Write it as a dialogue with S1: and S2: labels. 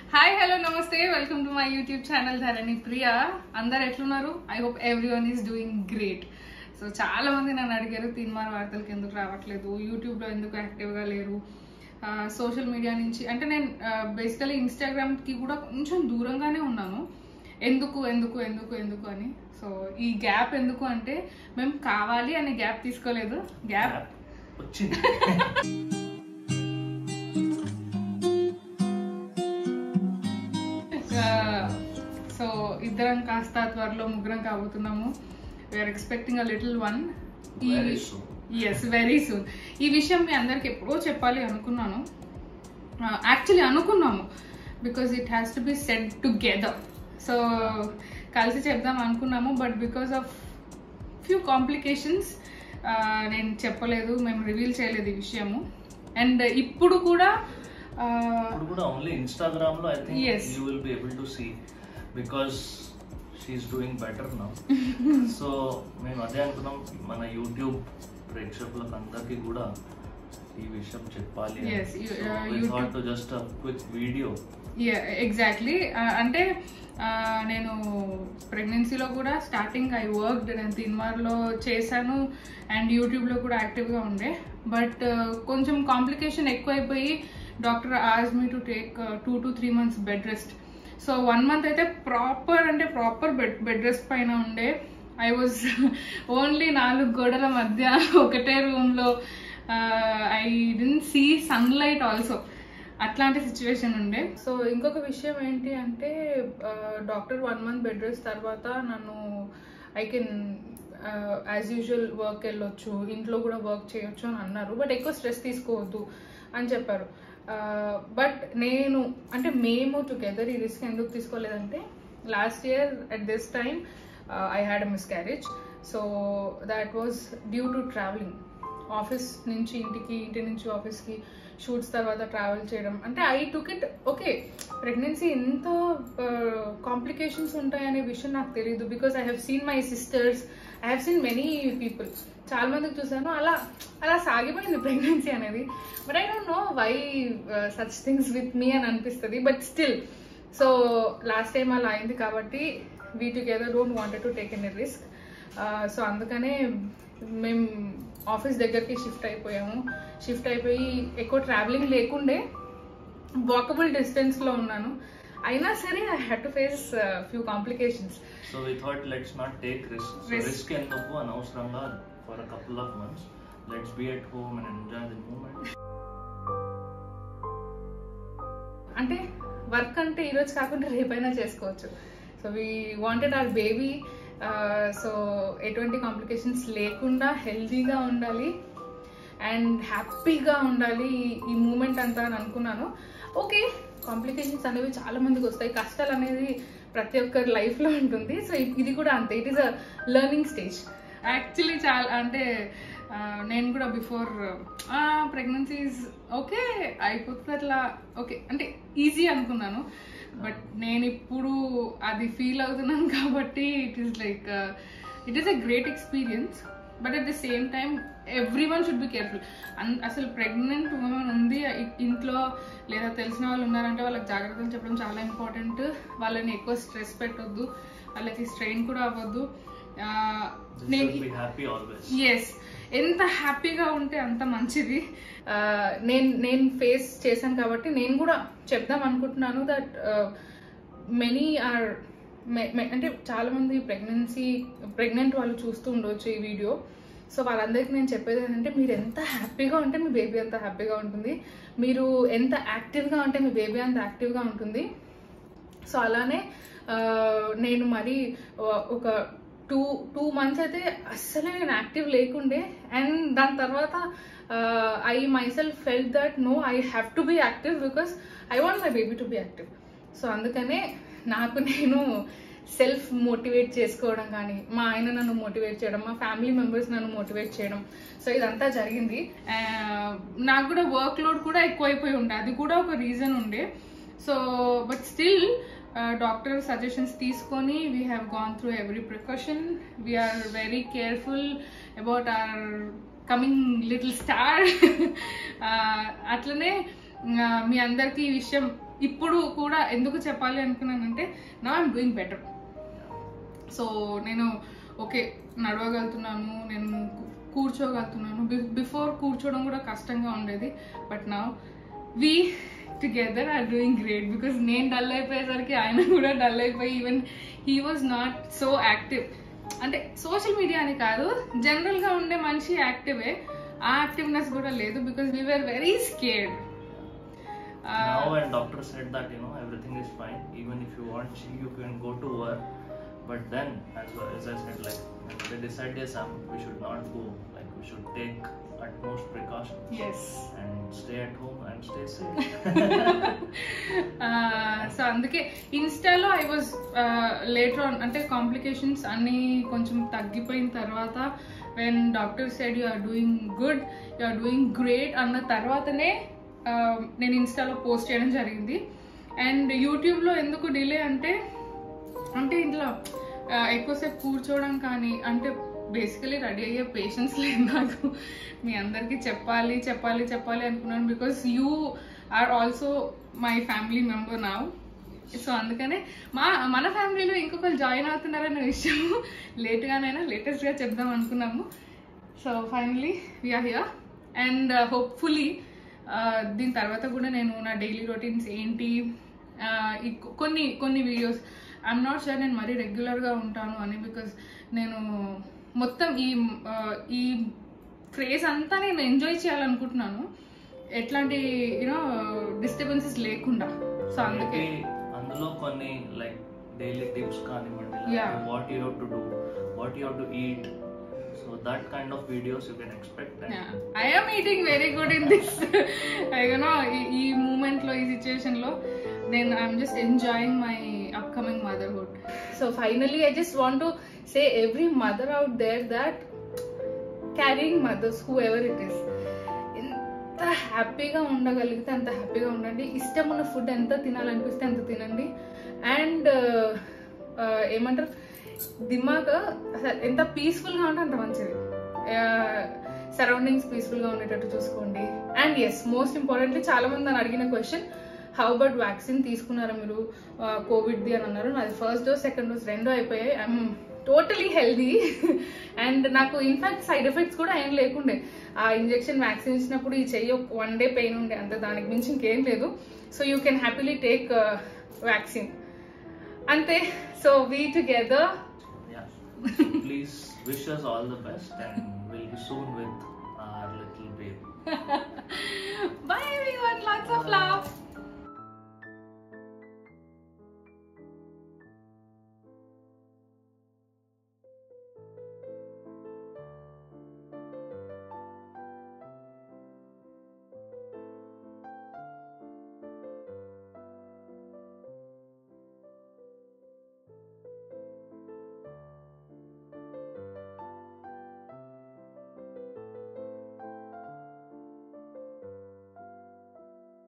S1: Hi hello నమస్తే welcome to my YouTube channel Dharani Priya అందరు ఎట్లున్నారు I hope everyone is doing great so చాలా మంది నన్ను అడిగారు తీన్మార్ వార్తలకు ఎందుకు రావట్లేదు యూట్యూబ్లో ఎందుకు యాక్టివ్గా లేరు సోషల్ మీడియా నుంచి అంటే నేను బేసికలీ ఇన్స్టాగ్రామ్కి కూడా కొంచెం దూరంగానే ఉన్నాను ఎందుకు ఎందుకు ఎందుకు ఎందుకు అని సో ఈ గ్యాప్ ఎందుకు అంటే మేము కావాలి అనే గ్యాప్ తీసుకోలేదు గ్యాప్
S2: వచ్చింది
S1: సో ఇద్దరం కాస్త త్వరలో ముగ్గురం కాబోతున్నాము we are expecting a little one
S2: Very soon.
S1: Yes very soon ఈ విషయం మీ అందరికి ఎప్పుడో చెప్పాలి అనుకున్నాను యాక్చువల్లీ అనుకున్నాము because it has to be set together so కలిసి చెప్దాం అనుకున్నాము but because of few complications నేను చెప్పలేదు మేము రివీల్ చేయలేదు ఈ విషయము అండ్ ఇప్పుడు కూడా uh,
S2: ఇప్పుడు కూడా ఓన్లీ ఇన్స్టాగ్రామ్ లో I think
S1: Yes.
S2: You will be able to see because she is doing better now so మేము అదే అనుకున్నాం మన యూట్యూబ్ ప్రేక్షకులకు అందరికీ కూడా ఈ విషయం చెప్పాలి
S1: Yes, you- uh, YouTube-
S2: to just quick video
S1: exactly అంటే uh, నేను ప్రెగ్నెన్సీలో కూడా స్టార్టింగ్ ఐ వర్క్ నేను తిన్మార్లో చేశాను అండ్ యూట్యూబ్లో కూడా యాక్టివ్గా ఉండే బట్ కొంచెం కాంప్లికేషన్ ఎక్కువైపోయి డాక్టర్ ఆజ్ me to take two to three months bed rest so one month అయితే ప్రాపర్ అంటే ప్రాపర్ బెడ్ బెడ్ రెస్ట్ పైన ఉండే ఐ వాజ్ ఓన్లీ నాలుగు గోడల మధ్య ఒకటే రూమ్లో I didn't see sunlight also అట్లాంటి సిచ్యువేషన్ ఉండే సో ఇంకొక విషయం ఏంటి అంటే doctor one month bed rest తర్వాత నన్ను I can as usual work వెళ్ళొచ్చు ఇంట్లో కూడా వర్క్ చేయొచ్చు అని అన్నారు బట్ ఎక్కువ స్ట్రెస్ తీసుకోవద్దు అని చెప్పారు బట్ నేను అంటే మేము టుగెదర్ ఈ రిస్క్ ఎందుకు తీసుకోలేదంటే last year at this time I had a miscarriage so that was due to travelling office నుంచి ఇంటికి ఇంటి నుంచి ఆఫీస్కి షూట్స్ తర్వాత ట్రావెల్ చేయడం అంటే I took it okay pregnancy ఎంత కాంప్లికేషన్స్ ఉంటాయనే విషయం నాకు తెలియదు because I have seen my sisters I have seen many people చాలా మందికి చూసాను అలా అలా సాగిపోయింది ప్రెగ్నెన్సీ అనేది but I don't know why such things with me అని అనిపిస్తుంది but still so last time అలా అయింది కాబట్టి we together don't wanted to take any risk so అందుకనే మేము ఆఫీస్ దగ్గరికి షిఫ్ట్ అయిపోయాము షిఫ్ట్ అయిపోయి ఎక్కువ ట్రావెలింగ్ లేకుండే వాకబుల్ డిస్టెన్స్లో ఉన్నాను అయినా సరే I had to face few complications
S2: so we thought let's not take risk
S1: Risk.
S2: Risk ఎందుకు అనవసరంగా for a couple of months let's be at home and enjoy the moment
S1: అంటే వర్క్ అంటే ఈరోజు కాకుండా రేపైనా చేసుకోవచ్చు so we wanted our baby so ఎటువంటి కాంప్లికేషన్స్ లేకుండా హెల్తీగా ఉండాలి అండ్ హ్యాపీగా ఉండాలి ఈ- ఈ మూమెంట్ అంతా అని అనుకున్నాను ఓకే కాంప్లికేషన్స్ అనేవి చాలా మందికి వస్తాయి కష్టాలు అనేది ప్రతి ఒక్కరి లైఫ్లో ఉంటుంది సో ఇది కూడా అంతే it is a learning stage actually చాలా అంటే ఆ, నేను కూడా బిఫోర్ ప్రెగ్నెన్సీస్ ఓకే అయిపోతుంది అట్లా ఓకే అంటే ఈజీ అనుకున్నాను బట్ నేను ఇప్పుడు అది ఫీల్ అవుతున్నాను కాబట్టి it is like it is a great experience but at the same time everyone should be careful అసలు ప్రెగ్నెంట్ ఉమెన్ ఉంది ఇ- ఇంట్లో లేదా తెలిసిన వాళ్ళు ఉన్నారంటే వాళ్ళకి జాగ్రత్తలు చెప్పడం చాలా ఇంపార్టెంట్ వాళ్ళని ఎక్కువ స్ట్రెస్ పెట్టొద్దు వాళ్ళకి స్ట్రెయిన్ కూడా అవ్వద్దు ఆ, నేను
S2: బి హ్యాపీ ఆల్వేస్
S1: ఎస్ ఎంత హ్యాపీగా ఉంటే అంత మంచిది ఆ, నేను నేను ఫేస్ చేశాను కాబట్టి నేను కూడా చెప్దాం అనుకుంటున్నాను దట్ మెనీ ఆర్ అంటే చాలా మంది ప్రెగ్నెన్సీ ప్రెగ్నెంట్ వాళ్ళు చూస్తూ ఉండవచ్చు ఈ వీడియో సో వాళ్ళందరికీ నేను చెప్పేది ఏంటంటే మీరు ఎంత హ్యాపీగా ఉంటే మీ బేబీ అంత హ్యాపీగా ఉంటుంది మీరు ఎంత యాక్టివ్గా ఉంటే మీ బేబీ అంత యాక్టివ్గా ఉంటుంది సో అలానే ఆ, నేను మరి ఆ, ఒక టూ టూ మంత్స్ అయితే అస్సలే నేను యాక్టివ్ లేకుండే అండ్ దాని తర్వాత I myself felt that no I have to be active because I want my baby to be active so అందుకనే నాకు నేను సెల్ఫ్ మోటివేట్ చేసుకోవడం కానీ మా ఆయన నన్ను మోటివేట్ చేయడం మా ఫ్యామిలీ మెంబర్స్ నన్ను మోటివేట్ చేయడం సో ఇదంతా జరిగింది ఆ, నాకు కూడా వర్క్ లోడ్ కూడా ఎక్కువైపోయి ఉండే అది కూడా ఒక రీజన్ ఉండే so but still doctor suggestions తీసుకొని we have gone through every precaution we are very careful about our coming little star అట్లనే ఆ, మీ అందరికీ ఈ విషయం ఇప్పుడు కూడా ఎందుకు చెప్పాలి అనుకున్నానంటే నా ఐమ్ డూయింగ్ బెటర్ సో నేను ఓకే నడవగలుగుతున్నాను నేను కూ- కూర్చోగలుగుతున్నాను బిఫోర్ కూర్చోవడం కూడా కష్టంగా ఉండేది బట్ నా we together are doing great because నేను డల్ అయిపోయేసరికి ఆయన కూడా డల్ అయిపోయి even he was not so active అంటే సోషల్ మీడియా అని కాదు జనరల్గా ఉండే మనిషి యాక్టివే ఆ యాక్టివ్నెస్ కూడా లేదు because we were very scared
S2: now when doctor said that you know everything is fine even if you want you can go to work but then as well as i said like when they decide yes um, we should not go like we should take utmost precaution
S1: yes
S2: and stay at home and stay safe
S1: so అందుకే ఇన్స్టాలో I was later on అంటే complications అన్నీ కొంచెం తగ్గిపోయిన తర్వాత when doctor side you are doing good you are doing great అన్న తర్వాతనే uh, నేను ఇన్స్టాలో పోస్ట్ చేయడం జరిగింది అండ్ యూట్యూబ్లో ఎందుకు డిలే అంటే అంటే ఇంట్లో ఆ, ఎక్కువసేపు కూర్చోవడం కానీ అంటే బేసికలీ రెడీ అయ్యే పేషెన్స్ లేదు నాకు మీ అందరికీ చెప్పాలి చెప్పాలి చెప్పాలి అనుకున్నాను because you are also my family member నా సో అందుకనే మా మన ఫ్యామిలీలో ఇంకొకరు జాయిన్ అవుతున్నారనే విషయం లేట్గానైనా లేటెస్ట్గా చెప్దాం అనుకున్నాము so finally we are here and hopefully దీని తర్వాత కూడా నేను నా డైలీ రొటీన్స్ ఏంటి ఆ, ఈ కొ- కొన్ని కొన్ని వీడియోస్ ఐఎమ్ నాట్ షూర్ నేను మరీ రెగ్యులర్గా ఉంటాను అని బికాస్ నేను మొత్తం ఈ ఆ, ఈ క్రేజ్ అంతా నేను ఎంజాయ్ చేయాలనుకుంటున్నాను ఎట్లాంటి యూనో డిస్టర్బెన్సెస్ లేకుండా సో అందుకే
S2: Maybe అందులో కొన్ని లైక్ డైలీ టిప్స్ కానివ్వండి
S1: Yeah.
S2: What you have to do what you have to eat so that kind of videos you can expect
S1: I am eating very good in this you know ఈ moment లో ఈ situation లో నేను I'm just enjoying my upcoming motherhood so finally I just want to say every mother out there that carrying mothers who whoever it is ఎంత హ్యాపీగా ఉండగలిగితే అంత హ్యాపీగా ఉండండి ఇష్టం ఉన్న ఫుడ్ ఎంత తినాలనిపిస్తే అంత తినండి అండ్ ఏమంటారు దిమాగ్ అసలు ఎంత పీస్ఫుల్గా ఉంటే అంత మంచిది సరౌండింగ్స్ పీస్ఫుల్గా ఉండేటట్టు చూసుకోండి అండ్ ఎస్ మోస్ట్ ఇంపార్టెంట్లీ చాలా మంది నన్ను అడిగిన క్వశ్చన్ హౌ అబౌట్ వ్యాక్సిన్ తీసుకున్నారా మీరు కోవిడ్ది అని అన్నారు నాది ఫస్ట్ డోస్ సెకండ్ డోస్ రెండు అయిపోయాయి ఐఎమ్ టోటలీ హెల్దీ అండ్ నాకు ఇన్ఫాక్ట్ సైడ్ ఎఫెక్ట్స్ కూడా ఏం లేకుండే ఆ ఇంజెక్షన్ వ్యాక్సిన్ ఇచ్చినప్పుడు ఈ చెయ్యి వన్ డే పెయిన్ ఉండే అంతే దానికి మించి ఇంకేం లేదు so you can happily take vaccine అంతే so we together
S2: Yeah. Please wish us all the best and we'll be soon with our little baby.
S1: Bye everyone, lots of love.